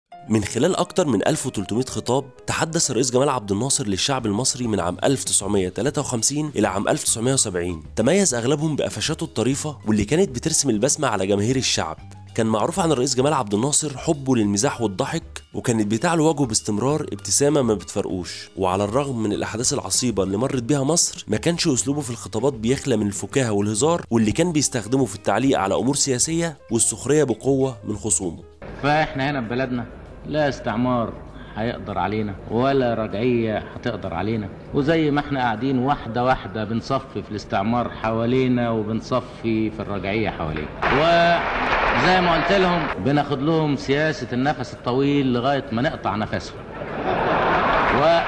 من خلال أكتر من 1300 خطاب تحدث الرئيس جمال عبد الناصر للشعب المصري من عام 1953 إلى عام 1970 تميز أغلبهم بقفشاته الطريفة واللي كانت بترسم البسمة على جماهير الشعب كان معروف عن الرئيس جمال عبد الناصر حبه للمزاح والضحك وكانت بتعلو وجهه باستمرار ابتسامة ما بتفرقوش وعلى الرغم من الأحداث العصيبة اللي مرت بيها مصر ما كانش أسلوبه في الخطابات بيخلى من الفكاهة والهزار واللي كان بيستخدمه في التعليق على أمور سياسية والسخرية بقوة من خصومه فاحنا هنا في بلدنا لا استعمار هيقدر علينا ولا رجعية هتقدر علينا وزي ما احنا قاعدين واحدة واحدة بنصفي في الاستعمار حوالينا وبنصفي في الرجعية حوالينا وزي ما قلت لهم بناخد لهم سياسة النفس الطويل لغاية ما نقطع نفسهم و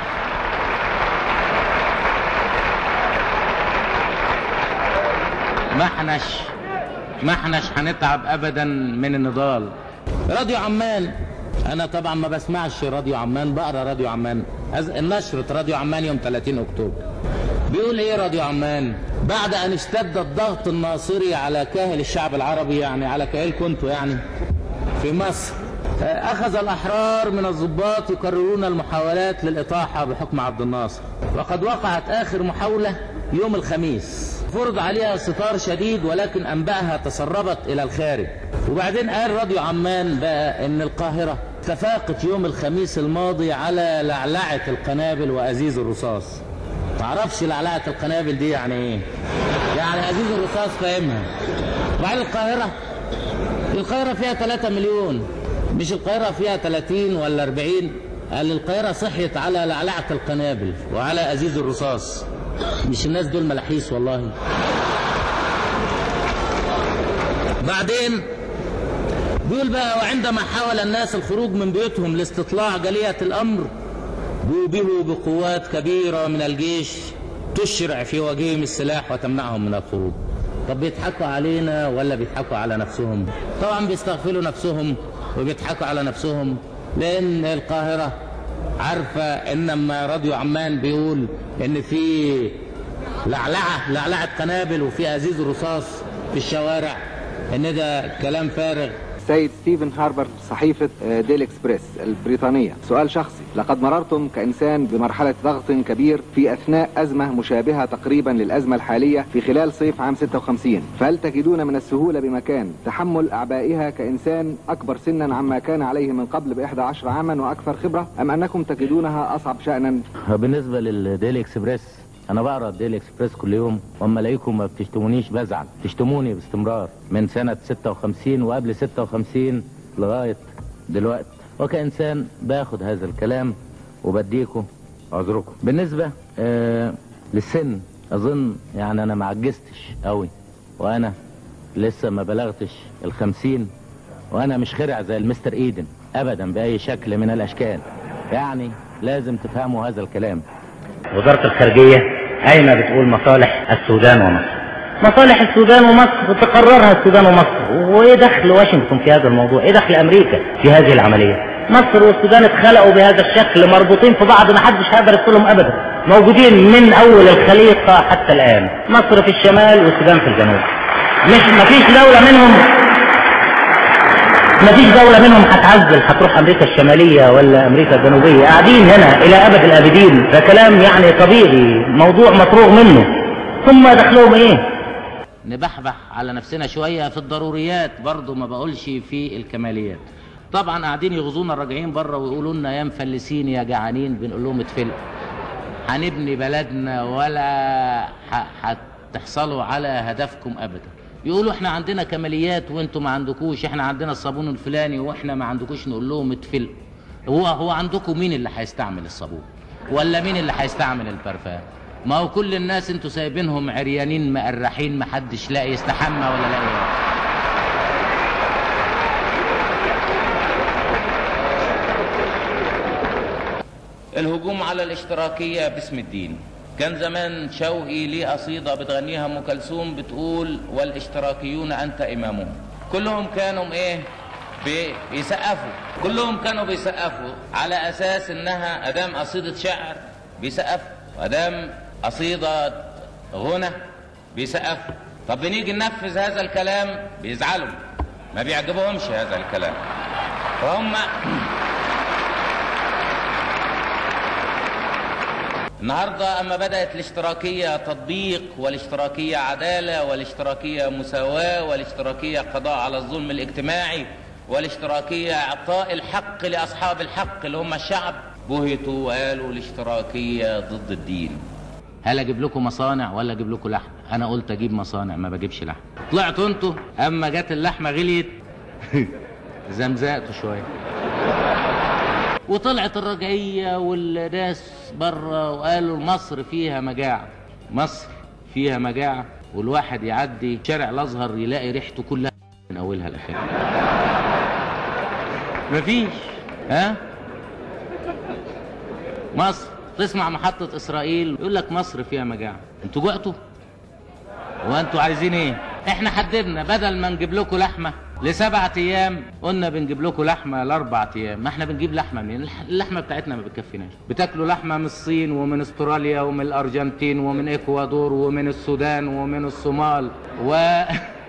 ما احناش ما احناش هنتعب ابدا من النضال راديو عمان انا طبعا ما بسمعش راديو عمان بقرا راديو عمان أز- نشرة راديو عمان يوم 30 اكتوبر بيقول ايه راديو عمان بعد ان اشتد الضغط الناصري على كاهل الشعب العربي يعني على كاهلكم انتوا يعني في مصر أخذ الأحرار من الضباط يكررون المحاولات للإطاحة بحكم عبد الناصر وقد وقعت آخر محاولة يوم الخميس فرض عليها ستار شديد ولكن أنبائها تسربت إلى الخارج وبعدين قال راديو عمان بقى إن القاهرة تفاقت يوم الخميس الماضي على لعلعة القنابل وأزيز الرصاص معرفش لعلعة القنابل دي يعني ايه يعني أزيز الرصاص فاهمها وبعدين القاهرة القاهرة فيها 3 مليون مش القاهرة فيها 30 ولا 40 قال القاهرة صحيت على لعلعة القنابل وعلى أزيز الرصاص مش الناس دول ملاحيس والله بعدين بيقول بقى وعندما حاول الناس الخروج من بيوتهم لاستطلاع جلية الأمر بوبهوا بقوات كبيرة من الجيش تشرع في وجههم السلاح وتمنعهم من الخروج طب بيضحكوا علينا ولا بيضحكوا على نفسهم طبعا بيستغفلوا نفسهم وبيضحكوا على نفسهم لأن القاهرة عارفة إنما راديو عمان بيقول إن في لعلعة لعلعة قنابل وفي أزيز رصاص في الشوارع إن ده كلام فارغ سيد ستيفن هاربر صحيفة آه، ديل اكسبريس البريطانية سؤال شخصي لقد مررتم كإنسان بمرحلة ضغط كبير في أثناء أزمة مشابهة تقريبا للأزمة الحالية في خلال صيف عام 56 فهل تجدون من السهولة بمكان تحمل أعبائها كإنسان أكبر سنا عما كان عليه من قبل بإحدى عشر عاما وأكثر خبرة أم أنكم تجدونها أصعب شأنا بالنسبة للديلي اكسبريس انا بقرا الديلي اكسبريس كل يوم واما الاقيكم ما بتشتمونيش بزعل تشتموني باستمرار من سنة 56 وقبل 56 لغاية دلوقتي وكإنسان باخد هذا الكلام وبديكم عذركم بالنسبة آه للسن اظن يعني انا ما عجزتش قوي وانا لسه ما بلغتش الخمسين وانا مش خرع زي المستر ايدن ابدا باي شكل من الاشكال يعني لازم تفهموا هذا الكلام وزارة الخارجية قايمة بتقول مصالح السودان ومصر مصالح السودان ومصر تقررها السودان ومصر وايه دخل واشنطن في هذا الموضوع ايه دخل امريكا في هذه العملية مصر والسودان اتخلقوا بهذا الشكل مربوطين في بعض ما حدش هيقدر يفصلهم ابدا موجودين من اول الخليقة حتى الان مصر في الشمال والسودان في الجنوب مش مفيش دولة منهم مفيش دولة منهم هتعزل هتروح أمريكا الشمالية ولا أمريكا الجنوبية قاعدين هنا إلى أبد الآبدين ده كلام يعني طبيعي موضوع مفروغ منه ثم دخلهم إيه نبحبح على نفسنا شوية في الضروريات برضو ما بقولش في الكماليات طبعا قاعدين يغزونا الراجعين بره ويقولوا لنا يا مفلسين يا جعانين بنقول لهم اتفلقوا هنبني بلدنا ولا ح- هتحصلوا على هدفكم ابدا يقولوا احنا عندنا كماليات وانتم ما عندكوش احنا عندنا الصابون الفلاني واحنا ما عندكوش نقول لهم اتفلقوا هو هو عندكم مين اللي هيستعمل الصابون ولا مين اللي هيستعمل البرفان ما هو كل الناس انتوا سايبينهم عريانين مقرحين محدش لاقي يستحمى ولا لاقي ياكل. الهجوم على الاشتراكية باسم الدين كان زمان شوقي ليه قصيدة بتغنيها أم كلثوم بتقول والاشتراكيون أنت إمامهم كلهم كانوا إيه بي- بيسقفوا كلهم كانوا بيسقفوا على أساس إنها أدام قصيدة شعر بيسقفوا وأدام قصيدة غنى بيسقفوا طب بنيجي ننفذ هذا الكلام بيزعلوا ما بيعجبهمش هذا الكلام فهم النهاردة أما بدأت الاشتراكية تطبيق والاشتراكية عدالة والاشتراكية مساواة والاشتراكية قضاء على الظلم الاجتماعي والاشتراكية إعطاء الحق لأصحاب الحق اللي هم الشعب بهتوا وقالوا الاشتراكية ضد الدين هل اجيب لكم مصانع ولا اجيب لكم لحم انا قلت اجيب مصانع ما بجيبش لحم طلعتوا انتوا اما جت اللحمه غليت زمزقتوا شويه وطلعت الرجعيه والناس بره وقالوا مصر فيها مجاعه مصر فيها مجاعه والواحد يعدي شارع الازهر يلاقي ريحته كلها من اولها لاخرها مفيش ها مصر تسمع محطة إسرائيل يقول لك مصر فيها مجاعة انتوا جوعتوا وانتوا عايزين ايه احنا حددنا بدل ما نجيب لكم لحمة لسبعة ايام قلنا بنجيب لكم لحمة لاربع ايام ما احنا بنجيب لحمة منين الح- اللحمة بتاعتنا ما بتكفيناش بتاكلوا لحمة من الصين ومن استراليا ومن الارجنتين ومن اكوادور ومن السودان ومن الصومال و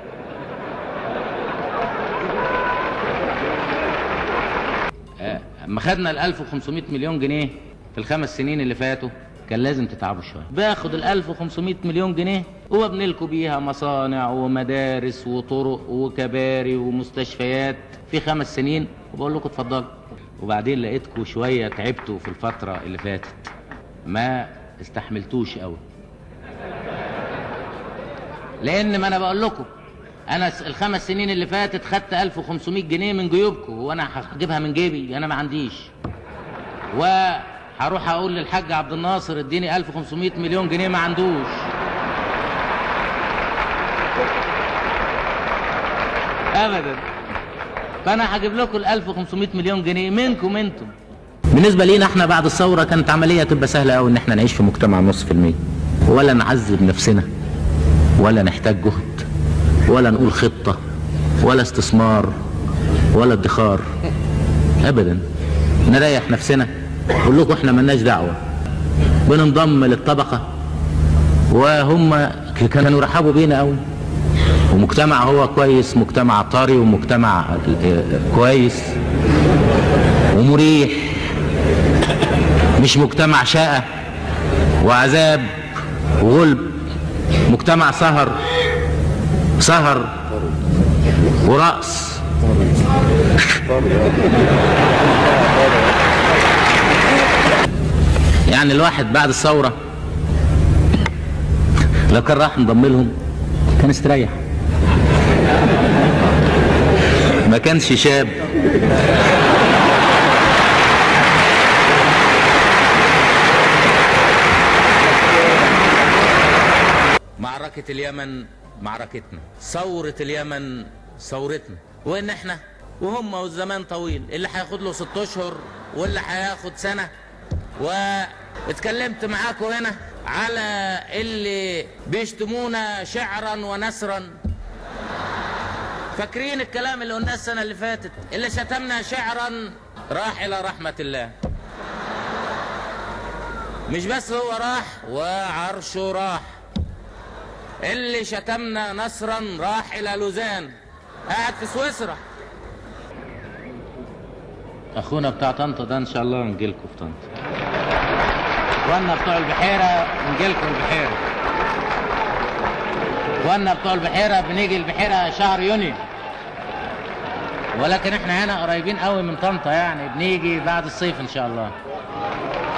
اما خدنا ال 1500 مليون جنيه في الخمس سنين اللي فاتوا كان لازم تتعبوا شويه باخد ال 1500 مليون جنيه وابني لكم بيها مصانع ومدارس وطرق وكباري ومستشفيات في خمس سنين وبقول لكم اتفضلوا وبعدين لقيتكم شويه تعبتوا في الفتره اللي فاتت ما استحملتوش قوي لان ما انا بقول لكم انا س- الخمس سنين اللي فاتت خدت 1500 جنيه من جيوبكم وانا هجيبها من جيبي انا ما عنديش وهروح اقول للحاج عبد الناصر اديني 1500 مليون جنيه ما عندوش ابدا فانا هجيب لكم ال 1500 مليون جنيه منكم انتم بالنسبه لينا احنا بعد الثوره كانت عمليه تبقى سهله قوي ان احنا نعيش في مجتمع نص في المية ولا نعذب نفسنا ولا نحتاج جهد ولا نقول خطه ولا استثمار ولا ادخار ابدا نريح نفسنا نقول لكم احنا ملناش دعوه بننضم للطبقه وهم كانوا يرحبوا بينا قوي ومجتمع هو كويس مجتمع طري ومجتمع آه، كويس ومريح مش مجتمع شقة وعذاب وغلب مجتمع سهر سهر ورقص يعني الواحد بعد الثورة لو كان راح انضم لهم كان استريح ما كانش شاب معركة اليمن معركتنا ثورة اليمن ثورتنا وان احنا وهم والزمان طويل اللي هياخد له ست اشهر واللي هياخد سنة واتكلمت معاكم هنا على اللي بيشتمونا شعرا ونثرا فاكرين الكلام اللي قلناه السنة اللي فاتت اللي شتمنا شعرا راح إلى رحمة الله مش بس هو راح وعرشه راح اللي شتمنا نصرا راح إلى لوزان قاعد في سويسرا أخونا بتاع طنطا ده إن شاء الله نجيلكم في طنطا وانا بتوع البحيرة نجيلكم البحيرة وانا بتوع البحيرة بنيجي البحيرة شهر يونيو ولكن احنا هنا قريبين قوي من طنطا يعني بنيجي بعد الصيف ان شاء الله